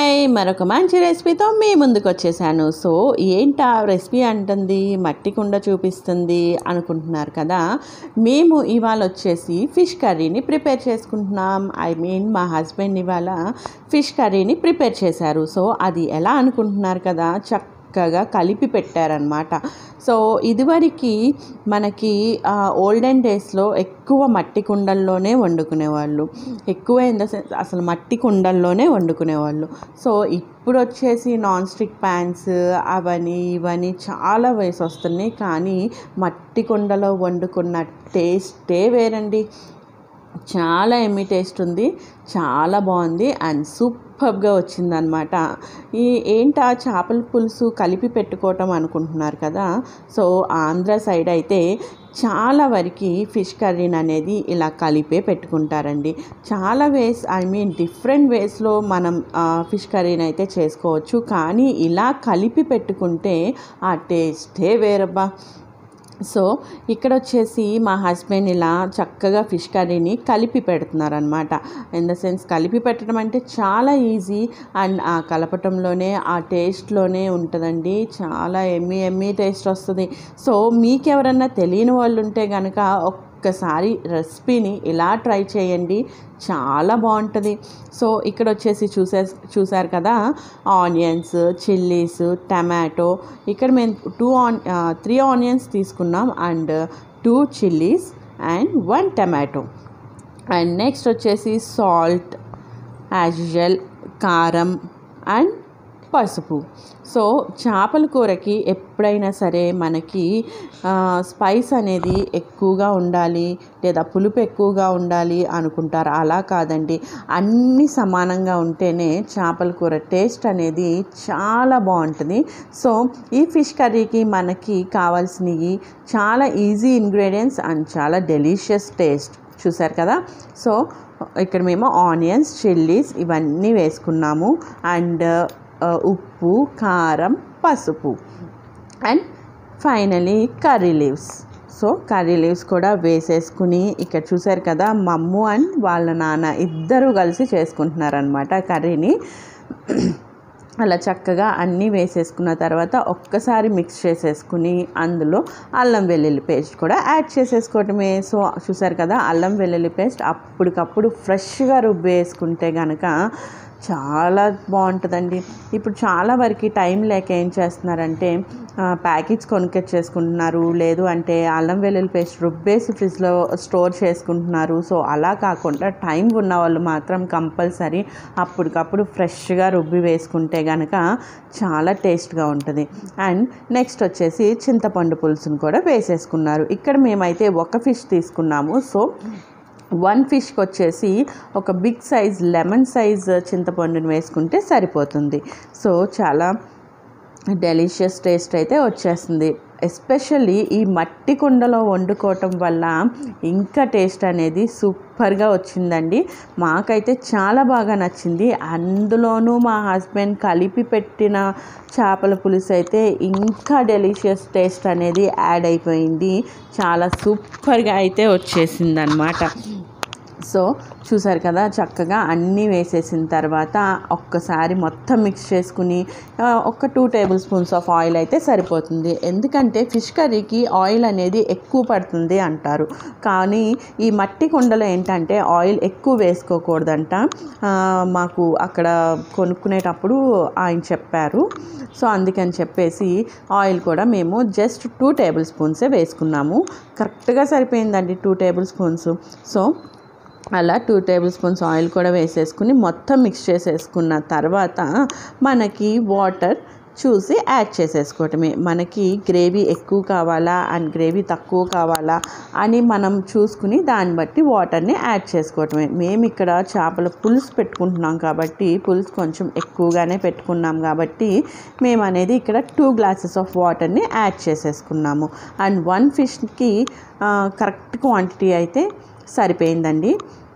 hi మరొక మంచి రెసిపీతో మీ ముందుకు వచ్చేసాను సో ఏంటా రెసిపీ అంటుంది మట్టి కుండ చూపిస్తుంది అనుకుంటున్నారు కదా మేము ఇవాళ వచ్చేసి ఫిష్ కర్రీని ప్రిపేర్ చేసుకుంటున్నాం ఐ మీన్ మా హస్బెండ్ ఇవాళ ఫిష్ కర్రీని ప్రిపేర్ చేశారు సో అది ఎలా అనుకుంటున్నారు కదా చక్కగా కలిపి పెట్టారనమాట సో ఇదివరకు మనకి ఓల్డెన్ డేస్లో ఎక్కువ మట్టి కుండల్లోనే వండుకునేవాళ్ళు ఎక్కువ ఇన్ ద సెన్స్ అసలు మట్టి కుండల్లోనే వండుకునేవాళ్ళు సో ఇప్పుడు వచ్చేసి నాన్ స్టిక్ ప్యాన్స్ అవని ఇవని చాలా వయసు వస్తున్నాయి కానీ మట్టి కుండలో వండుకున్న టేస్టే వేరండి చాలా ఎమ్మి టేస్ట్ ఉంది చాలా బాగుంది అండ్ సూపర్గా వచ్చిందనమాట ఈ ఏంటా చేపల పులుసు కలిపి పెట్టుకోవటం అనుకుంటున్నారు కదా సో ఆంధ్ర సైడ్ అయితే చాలా వరకు ఫిష్ కర్రీని అనేది ఇలా కలిపే పెట్టుకుంటారండి చాలా వేస్ ఐ మీన్ డిఫరెంట్ వేస్లో మనం ఫిష్ కర్రీని అయితే చేసుకోవచ్చు కానీ ఇలా కలిపి పెట్టుకుంటే ఆ టేస్టే వేరబ్బా సో ఇక్కడ వచ్చేసి మా హస్బెండ్ ఇలా చక్కగా ఫిష్ కర్రీని కలిపి పెడుతున్నారనమాట ఇన్ ద సెన్స్ కలిపి పెట్టడం అంటే చాలా ఈజీ అండ్ ఆ కలపటంలోనే ఆ టేస్ట్లోనే ఉంటుందండి చాలా ఎమ్మి ఎమ్మి టేస్ట్ వస్తుంది సో మీకు ఎవరన్నా తెలియని వాళ్ళు ఉంటే కనుక ఒక్కసారి రెసిపీని ఇలా ట్రై చేయండి చాలా బాగుంటుంది సో ఇక్కడ వచ్చేసి చూసే చూసారు కదా ఆనియన్స్ చిల్లీస్ టమాటో ఇక్కడ మేము టూ ఆన్ త్రీ ఆనియన్స్ తీసుకున్నాం and two chillies and one tomato and next వచ్చేసి సాల్ట్ యాజ్ యూజువల్ కారం అండ్ పసుపు సో చేపల కూరకి ఎప్పుడైనా సరే మనకి స్పైస్ అనేది ఎక్కువగా ఉండాలి లేదా పులుపు ఎక్కువగా ఉండాలి అనుకుంటారు అలా కాదండి అన్నీ సమానంగా ఉంటేనే చేపల కూర టేస్ట్ అనేది చాలా బాగుంటుంది సో ఈ ఫిష్ కర్రీకి మనకి కావాల్సినవి చాలా ఈజీ ఇంగ్రీడియంట్స్ అండ్ చాలా డెలిషియస్ టేస్ట్ చూసారు కదా సో ఇక్కడ మేము ఆనియన్స్ చిల్లీస్ ఇవన్నీ వేసుకున్నాము అండ్ ఉప్పు కారం పసుపు and finally curry leaves so curry leaves కూడా వేసేసుకుని ఇక్కడ చూసారు కదా మమ్ము అండ్ వాళ్ళ నాన్న ఇద్దరు కలిసి చేసుకుంటున్నారనమాట కర్రీని అలా చక్కగా అన్నీ వేసేసుకున్న తర్వాత ఒక్కసారి మిక్స్ చేసేసుకుని అందులో అల్లం వెల్లుల్లి పేస్ట్ కూడా యాడ్ చేసేసుకోవటమే సో చూసారు కదా అల్లం వెల్లుల్లి పేస్ట్ అప్పటికప్పుడు ఫ్రెష్గా రుబ్బేసుకుంటే కనుక చాలా బాగుంటుందండి ఇప్పుడు చాలా వరకు టైం లేక ఏం చేస్తున్నారంటే ప్యాకెట్స్ కొనుక్కొచ్చేసుకుంటున్నారు లేదు అంటే అల్లం వెల్లుల్లి పేస్ట్ రుబ్బేసి ఫ్రిడ్జ్లో స్టోర్ చేసుకుంటున్నారు సో అలా కాకుండా టైం ఉన్న వాళ్ళు మాత్రం కంపల్సరీ అప్పటికప్పుడు ఫ్రెష్గా రుబ్బి వేసుకుంటే కనుక చాలా టేస్ట్గా ఉంటుంది అండ్ నెక్స్ట్ వచ్చేసి చింతపండు పులుసును కూడా వేసేసుకున్నారు ఇక్కడ మేమైతే ఒక ఫిష్ తీసుకున్నాము సో వన్ ఫిష్కి వచ్చేసి ఒక బిగ్ సైజ్ లెమన్ సైజ్ చింతపండుని వేసుకుంటే సరిపోతుంది సో చాలా డెలిషియస్ టేస్ట్ అయితే వచ్చేస్తుంది ఎస్పెషల్లీ ఈ మట్టి కుండలో వండుకోవటం వల్ల ఇంకా టేస్ట్ అనేది సూపర్గా వచ్చిందండి మాకైతే చాలా బాగా నచ్చింది అందులోనూ మా హస్బెండ్ కలిపి పెట్టిన చేపల పులుసు అయితే ఇంకా డెలిషియస్ టేస్ట్ అనేది యాడ్ అయిపోయింది చాలా సూపర్గా అయితే వచ్చేసింది అనమాట సో చూసారు కదా చక్కగా అన్నీ వేసేసిన తర్వాత ఒక్కసారి మొత్తం మిక్స్ చేసుకుని ఒక two tablespoons of oil అయితే సరిపోతుంది ఎందుకంటే ఫిష్ కర్రీకి ఆయిల్ అనేది ఎక్కువ పడుతుంది అంటారు కానీ ఈ మట్టి కుండలో ఏంటంటే ఆయిల్ ఎక్కువ వేసుకోకూడదంట మాకు అక్కడ కొనుక్కునేటప్పుడు ఆయన చెప్పారు సో అందుకని చెప్పేసి ఆయిల్ కూడా మేము జస్ట్ టూ టేబుల్ స్పూన్సే వేసుకున్నాము కరెక్ట్గా సరిపోయిందండి టూ టేబుల్ స్పూన్స్ సో అలా టూ టేబుల్ స్పూన్స్ ఆయిల్ కూడా వేసేసుకుని మొత్తం మిక్స్ చేసేసుకున్న తర్వాత మనకి వాటర్ చూసి యాడ్ చేసేసుకోవటమే మనకి గ్రేవీ ఎక్కువ కావాలా అండ్ గ్రేవీ తక్కువ కావాలా అని మనం చూసుకుని దాన్ని బట్టి వాటర్ని యాడ్ చేసుకోవటమే మేము ఇక్కడ చేపల పులుసు పెట్టుకుంటున్నాం కాబట్టి పులుసు కొంచెం ఎక్కువగానే పెట్టుకున్నాం కాబట్టి మేము అనేది ఇక్కడ టూ గ్లాసెస్ ఆఫ్ వాటర్ని యాడ్ చేసేసుకున్నాము అండ్ వన్ ఫిష్కి కరెక్ట్ క్వాంటిటీ అయితే సరిపోయిందండి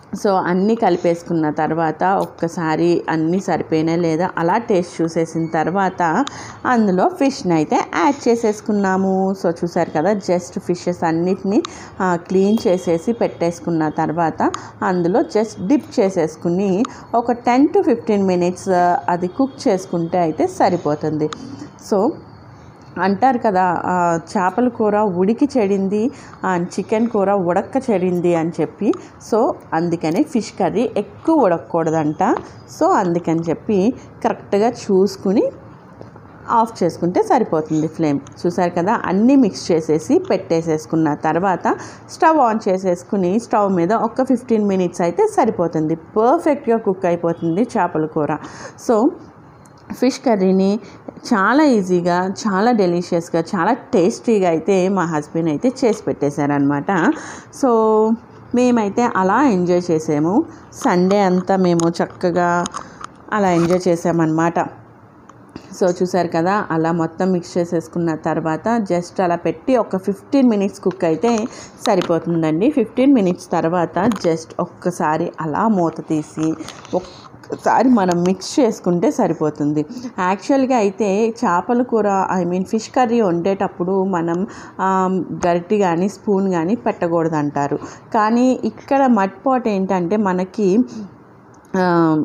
సో అన్నీ కలిపేసుకున్న తర్వాత ఒక్కసారి అన్నీ సరిపోయినా లేదా అలా టేస్ట్ చూసేసిన తర్వాత అందులో ఫిష్ని అయితే యాడ్ చేసేసుకున్నాము సో చూసారు కదా జస్ట్ ఫిషెస్ అన్నిటినీ క్లీన్ చేసేసి పెట్టేసుకున్న తర్వాత అందులో జస్ట్ డిప్ చేసేసుకుని ఒక టెన్ టు ఫిఫ్టీన్ మినిట్స్ అది కుక్ చేసుకుంటే అయితే సరిపోతుంది సో అంటారు కదా ఆ, చేపల కూర ఉడికి చెడింది ఆ, చికెన్ కూర ఉడక్క చెడింది అని చెప్పి సో అందుకని ఫిష్ కర్రీ ఎక్కువ ఉడకకూడదంట సో అందుకని చెప్పి కరెక్ట్గా చూసుకుని ఆఫ్ చేసుకుంటే సరిపోతుంది ఫ్లేమ్ చూసారు కదా అన్నీ మిక్స్ చేసేసి పెట్టేసేసుకున్న తర్వాత స్టవ్ ఆన్ చేసేసుకుని స్టవ్ మీద ఒక ఫిఫ్టీన్ మినిట్స్ అయితే సరిపోతుంది పర్ఫెక్ట్గా కుక్ అయిపోతుంది చేపల కూర సో ఫిష్ కర్రీని చాలా ఈజీగా చాలా డెలిషియస్గా చాలా టేస్టీగా అయితే మా హస్బెండ్ అయితే చేసి పెట్టేశారనమాట సో మేమైతే అలా ఎంజాయ్ చేసాము సండే అంతా మేము చక్కగా అలా ఎంజాయ్ చేసామన్నమాట సో చూసారు కదా అలా మొత్తం మిక్స్ చేసేసుకున్న తర్వాత జస్ట్ అలా పెట్టి ఒక ఫిఫ్టీన్ మినిట్స్ కుక్ అయితే సరిపోతుందండి ఫిఫ్టీన్ మినిట్స్ తర్వాత జస్ట్ ఒక్కసారి అలా మూత తీసి ఒక్కసారి మనం మిక్స్ చేసుకుంటే సరిపోతుంది యాక్చువల్గా అయితే చేపల కూర ఐ మీన్ ఫిష్ కర్రీ వండేటప్పుడు మనం ఆ, గరిటె కానీ స్పూన్ కానీ పెట్టకూడదు అంటారు కానీ ఇక్కడ మట్ పాట్ ఏంటంటే మనకి ఆ,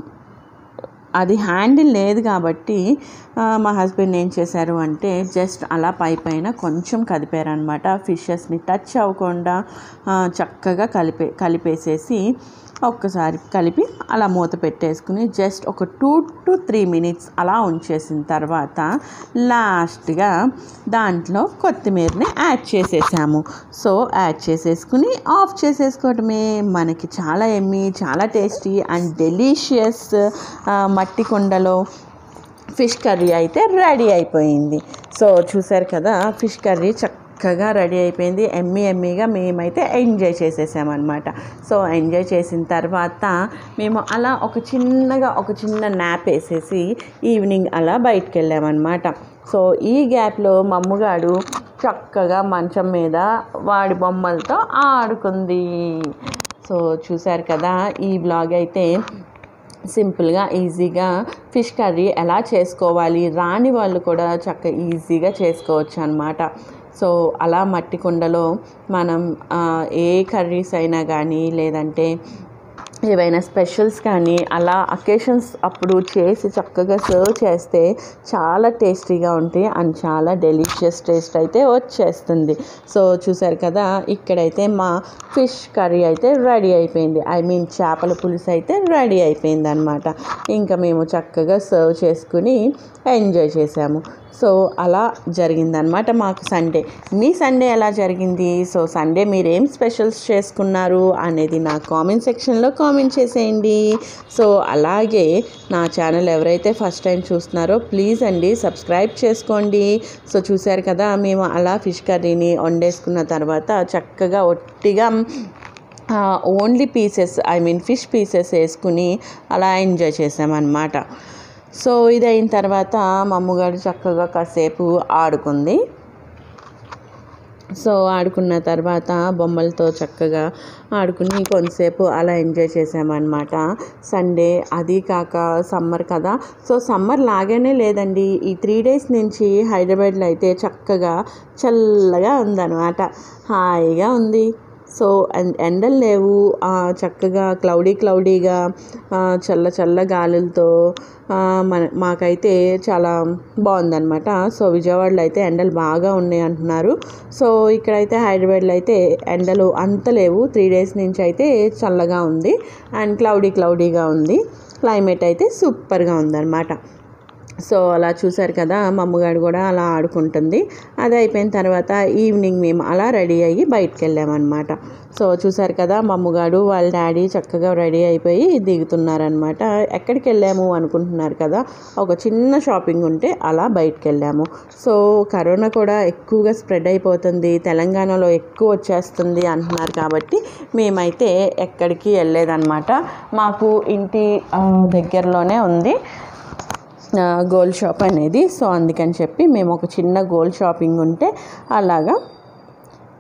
అది హ్యాండిల్ లేదు కాబట్టి ఆ, మా హస్బెండ్ ఏం చేశారు అంటే జస్ట్ అలా పై పైన కొంచెం కదిపారనమాట ఫిషెస్ని టచ్ అవ్వకుండా ఆ, చక్కగా కలిపే కలిపేసేసి ఒక్కసారి కలిపి అలా మూత పెట్టేసుకుని జస్ట్ ఒక టూ టు త్రీ మినిట్స్ అలా ఉంచేసిన తర్వాత లాస్ట్గా దాంట్లో కొత్తిమీరని యాడ్ చేసేసాము సో యాడ్ చేసేసుకుని ఆఫ్ చేసేసుకోవటమే మనకి చాలా ఎమ్మి చాలా టేస్టీ అండ్ డెలీషియస్ మట్టి కుండలో ఫిష్ కర్రీ అయితే రెడీ అయిపోయింది సో చూసారు కదా ఫిష్ కర్రీ చక్కగా రెడీ అయిపోయింది ఎమ్మి ఎమ్మిగా మేమైతే ఎంజాయ్ చేసేసామన్నమాట సో ఎంజాయ్ చేసిన తర్వాత మేము అలా ఒక చిన్నగా ఒక చిన్న నాప్ వేసేసి ఈవినింగ్ అలా బయటికి వెళ్ళామన్నమాట సో ఈ గ్యాప్లో మమ్ముగాడు చక్కగా మంచం మీద వాడి బొమ్మలతో ఆడుకుంది సో చూసారు కదా ఈ బ్లాగ్ అయితే సింపుల్గా ఈజీగా ఫిష్ కర్రీ ఎలా చేసుకోవాలి రాని వాళ్ళు కూడా చక్క ఈజీగా చేసుకోవచ్చు అనమాట సో అలా మట్టి కుండలో మనం ఆ, ఏ కర్రీస్ అయినా కానీ లేదంటే ఏవైనా స్పెషల్స్ కానీ అలా అకేషన్స్ అప్పుడు చేసి చక్కగా సర్వ్ చేస్తే చాలా టేస్టీగా ఉంటాయి అండ్ చాలా డెలిషియస్ టేస్ట్ అయితే వచ్చేస్తుంది సో చూసారు కదా ఇక్కడైతే మా ఫిష్ కర్రీ అయితే రెడీ అయిపోయింది ఐ మీన్ చేపల పులుసు అయితే రెడీ అయిపోయింది అనమాట ఇంకా మేము చక్కగా సర్వ్ చేసుకుని ఎంజాయ్ చేసాము సో అలా జరిగిందనమాట మాకు సండే మీ సండే ఎలా జరిగింది సో సండే మీరు ఏం స్పెషల్స్ చేసుకున్నారు అనేది నా కామెంట్ సెక్షన్లో కామెంట్ చేసేయండి సో అలాగే నా ఛానల్ ఎవరైతే ఫస్ట్ టైం చూస్తున్నారో ప్లీజ్ అండి సబ్స్క్రైబ్ చేసుకోండి సో చూశారు కదా మేము అలా ఫిష్ కర్రీని వండేసుకున్న తర్వాత చక్కగా ఒట్టిగా only pieces I mean fish pieces వేసుకుని అలా ఎంజాయ్ చేసామన్నమాట సో ఇది అయిన తర్వాత మా అమ్మగారు చక్కగా కాసేపు ఆడుకుంది సో ఆడుకున్న తర్వాత బొమ్మలతో చక్కగా ఆడుకుని కొంతసేపు అలా ఎంజాయ్ చేసామన్నమాట సండే అది కాక సమ్మర్ కదా సో సమ్మర్ లాగానే లేదండి ఈ త్రీ డేస్ నుంచి హైదరాబాద్లో అయితే చక్కగా చల్లగా ఉందన్నమాట హాయిగా ఉంది సో ఎన్- ఎండలు లేవు ఆ, చక్కగా క్లౌడీ క్లౌడీగా ఆ, చల్ల చల్ల గాలులతో ఆ, మన మాకైతే చాలా బాగుందన్నమాట సో విజయవాడలో అయితే ఎండలు బాగా ఉన్నాయి అంటున్నారు సో ఇక్కడైతే హైదరాబాద్లో అయితే ఎండలు అంత లేవు త్రీ డేస్ నుంచి అయితే చల్లగా ఉంది అండ్ క్లౌడీ క్లౌడీగా ఉంది క్లైమేట్ అయితే సూపర్గా ఉందన్నమాట సో అలా చూసారు కదా మా అమ్మగారు కూడా అలా ఆడుకుంటుంది అది అయిపోయిన తర్వాత ఈవినింగ్ మేము అలా రెడీ అయ్యి బయటకు వెళ్ళామన్నమాట సో చూసారు కదా మా అమ్మగారు వాళ్ళ డాడీ చక్కగా రెడీ అయిపోయి దిగుతున్నారనమాట ఎక్కడికి వెళ్ళాము అనుకుంటున్నారు కదా ఒక చిన్న షాపింగ్ ఉంటే అలా బయటకు వెళ్ళాము సో కరోనా కూడా ఎక్కువగా స్ప్రెడ్ అయిపోతుంది తెలంగాణలో ఎక్కువ వచ్చేస్తుంది అంటున్నారు కాబట్టి మేమైతే ఎక్కడికి వెళ్ళలేదన్నమాట మాకు ఇంటి ఆ, దగ్గరలోనే ఉంది ఆ, గోల్డ్ షాప్ అనేది సో అందుకని చెప్పి మేము ఒక చిన్న గోల్డ్ షాపింగ్ ఉంటే అలాగా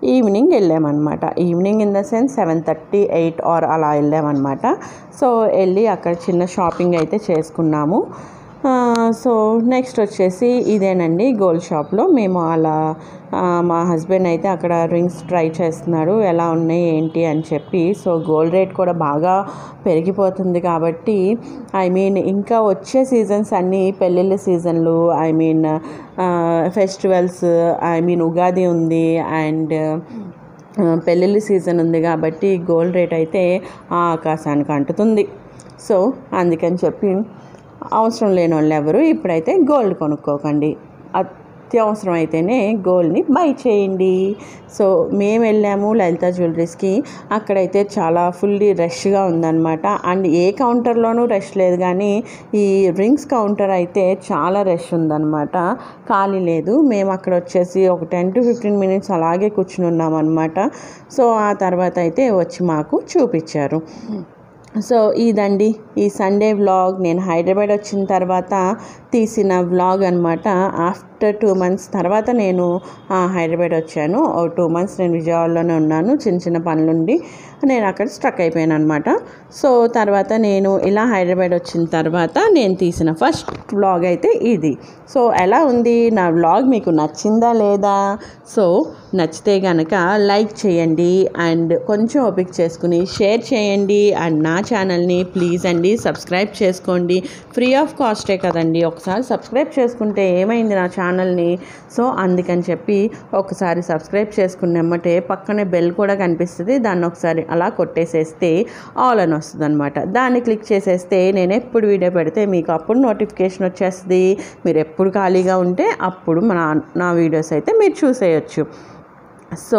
ఈవినింగ్ వెళ్ళామన్నమాట evening in the sense seven thirty eight or అలా వెళ్ళామన్నమాట సో వెళ్ళి అక్కడ చిన్న షాపింగ్ అయితే చేసుకున్నాము ఆ, సో నెక్స్ట్ వచ్చేసి ఇదేనండి గోల్డ్ షాప్లో మేము అలా ఆ, మా హస్బెండ్ అయితే అక్కడ రింగ్స్ ట్రై చేస్తున్నాడు ఎలా ఉన్నాయి ఏంటి అని చెప్పి సో గోల్డ్ రేట్ కూడా బాగా పెరిగిపోతుంది కాబట్టి ఐ మీన్ ఇంకా వచ్చే సీజన్స్ అన్నీ పెళ్ళిళ్ళ సీజన్లు I mean festivals I mean Ugadi ఉంది అండ్ పెళ్ళిళ్ళ సీజన్ ఉంది కాబట్టి గోల్డ్ రేట్ అయితే ఆ ఆకాశానికి అంటుతుంది సో అందుకని చెప్పి అవసరం లేని వాళ్ళు ఎవరు ఇప్పుడైతే గోల్డ్ కొనుక్కోకండి అత్యవసరం అయితేనే గోల్డ్ని బై చేయండి సో మేము వెళ్ళాము లలిత జ్యువెలరీస్కి అక్కడైతే చాలా ఫుల్లీ రష్గా ఉందన్నమాట అండ్ ఏ కౌంటర్లోనూ రష్ లేదు కానీ ఈ రింగ్స్ కౌంటర్ అయితే చాలా రష్ ఉందన్నమాట ఖాళీ లేదు మేము అక్కడ వచ్చేసి ఒక టెన్ టు ఫిఫ్టీన్ మినిట్స్ అలాగే కూర్చుని ఉన్నాం అనమాట సో ఆ తర్వాత అయితే వచ్చి మాకు చూపించారు సో ఇదండి ఈ సండే వ్లాగ్ నేను హైదరాబాద్ వచ్చిన తర్వాత తీసిన వ్లాగ్ అనమాట ఆఫ్టర్ టూ మంత్స్ తర్వాత నేను ఆ, హైదరాబాద్ వచ్చాను ఓ టూ మంత్స్ నేను విజయవాడలోనే ఉన్నాను చిన్న చిన్న పనులుండి నేను అక్కడ స్ట్రక్ అయిపోయాను అనమాట సో తర్వాత నేను ఇలా హైదరాబాద్ వచ్చిన తర్వాత నేను తీసిన ఫస్ట్ వ్లాగ్ అయితే ఇది సో ఎలా ఉంది నా వ్లాగ్ మీకు నచ్చిందా లేదా సో నచ్చితే కనుక లైక్ చేయండి అండ్ కొంచెం ఓపిక చేసుకుని షేర్ చేయండి అండ్ నా ఛానల్ని ప్లీజ్ అండి సబ్స్క్రైబ్ చేసుకోండి ఫ్రీ ఆఫ్ కాస్టే కదండి ఒకసారి సబ్స్క్రైబ్ చేసుకుంటే ఏమైంది నా ఛానల్ని సో అందుకని చెప్పి ఒకసారి సబ్స్క్రైబ్ చేసుకున్నమ్మటే పక్కనే బెల్ కూడా కనిపిస్తుంది దాన్ని ఒకసారి అలా కొట్టేసేస్తే ఆల్ అని వస్తుంది అనమాట దాన్ని క్లిక్ చేసేస్తే నేను ఎప్పుడు వీడియో పెడితే మీకు అప్పుడు నోటిఫికేషన్ వచ్చేస్తుంది మీరు ఎప్పుడు ఖాళీగా ఉంటే అప్పుడు మన నా వీడియోస్ అయితే మీరు చూసేయచ్చు సో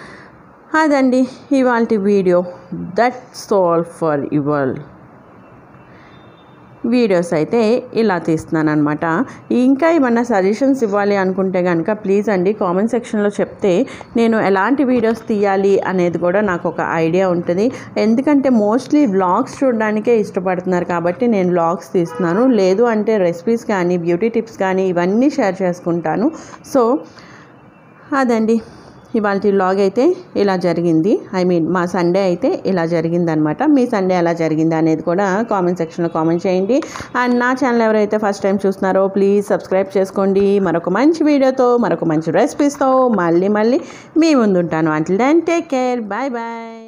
అదండి ఇవాళ వీడియో దట్స్ ఆల్ ఫర్ ఇవాల్ వీడియోస్ అయితే ఇలా తీస్తున్నాను అనమాట ఇంకా ఏమన్నా సజెషన్స్ ఇవ్వాలి అనుకుంటే కనుక ప్లీజ్ అండి కామెంట్ సెక్షన్లో చెప్తే నేను ఎలాంటి వీడియోస్ తీయాలి అనేది కూడా నాకు ఒక ఐడియా ఉంటుంది ఎందుకంటే మోస్ట్లీ వ్లాగ్స్ చూడడానికే ఇష్టపడుతున్నారు కాబట్టి నేను వ్లాగ్స్ తీస్తున్నాను లేదు అంటే రెసిపీస్ కానీ బ్యూటీ టిప్స్ కానీ ఇవన్నీ షేర్ చేసుకుంటాను సో అదండి ఇవాళ వ్లాగ్ అయితే ఇలా జరిగింది ఐ మీన్ మా సండే అయితే ఇలా జరిగిందనమాట మీ సండే ఎలా జరిగింది అనేది కూడా కామెంట్ సెక్షన్లో కామెంట్ చేయండి అండ్ నా ఛానల్ ఎవరైతే ఫస్ట్ టైం చూస్తున్నారో ప్లీజ్ సబ్స్క్రైబ్ చేసుకోండి మరొక మంచి వీడియోతో మరొక మంచి రెసిపీస్తో మళ్ళీ మళ్ళీ మీ ముందుంటాను until then take care bye bye